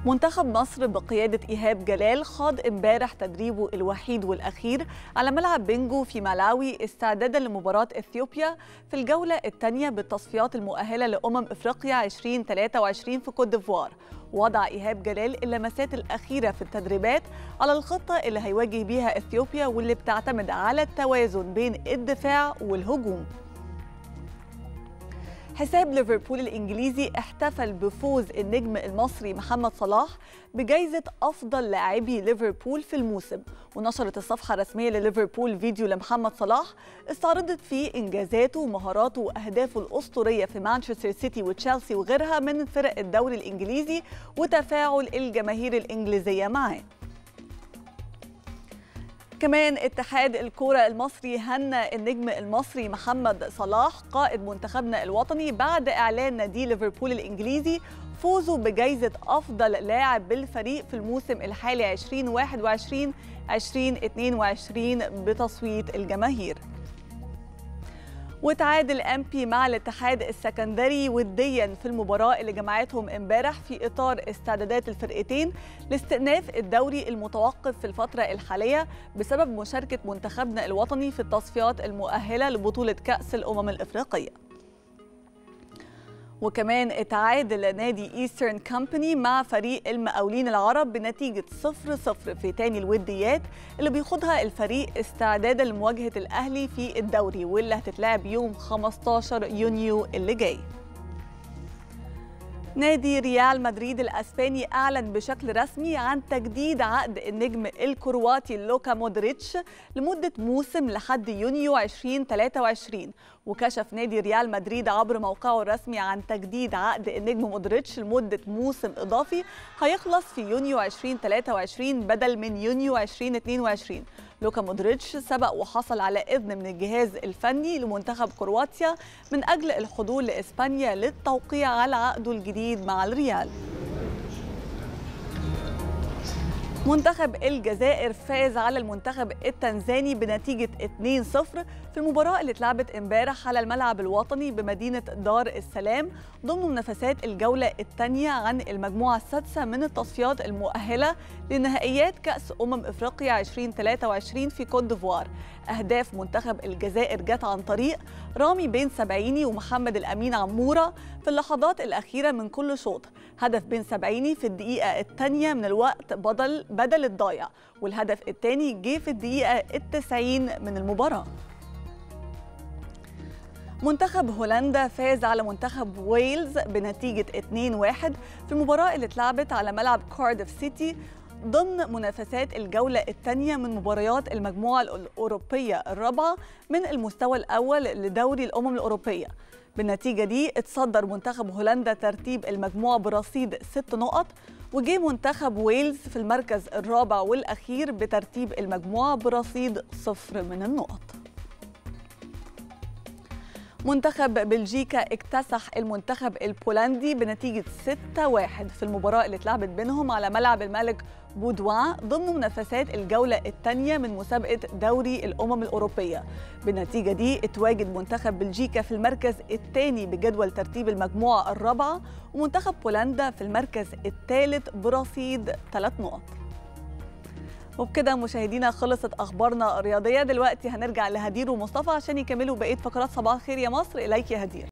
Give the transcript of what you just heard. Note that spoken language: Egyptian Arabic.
منتخب مصر بقيادة إيهاب جلال خاض امبارح تدريبه الوحيد والأخير على ملعب بينجو في ملاوي استعدادا لمباراة إثيوبيا في الجولة الثانية بالتصفيات المؤهلة لأمم إفريقيا 2023 في كوت ديفوار وضع إيهاب جلال اللمسات الأخيرة في التدريبات على الخطة اللي هيواجه بيها إثيوبيا واللي بتعتمد على التوازن بين الدفاع والهجوم حساب ليفربول الإنجليزي احتفل بفوز النجم المصري محمد صلاح بجائزة أفضل لاعبي ليفربول في الموسم ونشرت الصفحة الرسمية لليفربول فيديو لمحمد صلاح استعرضت فيه إنجازاته ومهاراته وأهدافه الأسطورية في مانشستر سيتي وتشيلسي وغيرها من فرق الدوري الإنجليزي وتفاعل الجماهير الإنجليزية معاه كمان اتحاد الكرة المصري هنى النجم المصري محمد صلاح قائد منتخبنا الوطني بعد إعلان نادي ليفربول الإنجليزي فوزه بجائزة أفضل لاعب بالفريق في الموسم الحالي 2021 2022 بتصويت الجماهير وتعادل امبي مع الاتحاد السكندري وديا في المباراه اللي جمعتهم امبارح في اطار استعدادات الفرقتين لاستئناف الدوري المتوقف في الفتره الحاليه بسبب مشاركه منتخبنا الوطني في التصفيات المؤهله لبطوله كاس الامم الافريقيه وكمان اتعادل نادي ايسترن كامباني مع فريق المقاولين العرب بنتيجة 0-0 في تاني الوديات اللي بيخوضها الفريق استعدادا لمواجهة الأهلي في الدوري واللي هتتلعب يوم 15 يونيو اللي جاي نادي ريال مدريد الاسباني اعلن بشكل رسمي عن تجديد عقد النجم الكرواتي لوكا مودريتش لمده موسم لحد يونيو 2023 وكشف نادي ريال مدريد عبر موقعه الرسمي عن تجديد عقد النجم مودريتش لمده موسم اضافي هيخلص في يونيو 2023 بدل من يونيو 2022 لوكا مودريتش سبق وحصل على إذن من الجهاز الفني لمنتخب كرواتيا من أجل الحضور لإسبانيا للتوقيع على عقده الجديد مع الريال منتخب الجزائر فاز على المنتخب التنزاني بنتيجة 2-0 في المباراة اللي اتلعبت امبارح على الملعب الوطني بمدينة دار السلام ضمن منافسات الجولة الثانية عن المجموعة السادسة من التصفيات المؤهلة لنهائيات كأس أمم إفريقيا 2023 في كوت ديفوار أهداف منتخب الجزائر جت عن طريق رامي بن سبعيني ومحمد الأمين عمورة في اللحظات الأخيرة من كل شوط هدف بن سبعيني في الدقيقة الثانية من الوقت بدل بدل الضايع والهدف الثاني جه في الدقيقة التسعين من المباراة منتخب هولندا فاز على منتخب ويلز بنتيجة 2-1 في المباراة اللي اتلعبت على ملعب كارديف سيتي ضمن منافسات الجولة الثانية من مباريات المجموعة الأوروبية الرابعة من المستوى الأول لدوري الأمم الأوروبية بالنتيجة دي اتصدر منتخب هولندا ترتيب المجموعة برصيد ست نقط وجه منتخب ويلز في المركز الرابع والأخير بترتيب المجموعة برصيد صفر من النقط منتخب بلجيكا اكتسح المنتخب البولندي بنتيجة 6-1 في المباراة اللي اتلعبت بينهم على ملعب الملك بودوان ضمن منافسات الجولة الثانية من مسابقة دوري الأمم الأوروبية بالنتيجة دي اتواجد منتخب بلجيكا في المركز الثاني بجدول ترتيب المجموعة الرابعة ومنتخب بولندا في المركز الثالث برصيد ثلاث نقط وبكده مشاهدينا خلصت اخبارنا الرياضيه دلوقتي هنرجع لهدير ومصطفى عشان يكملوا بقيه فقرات صباح الخير يا مصر اليك يا هدير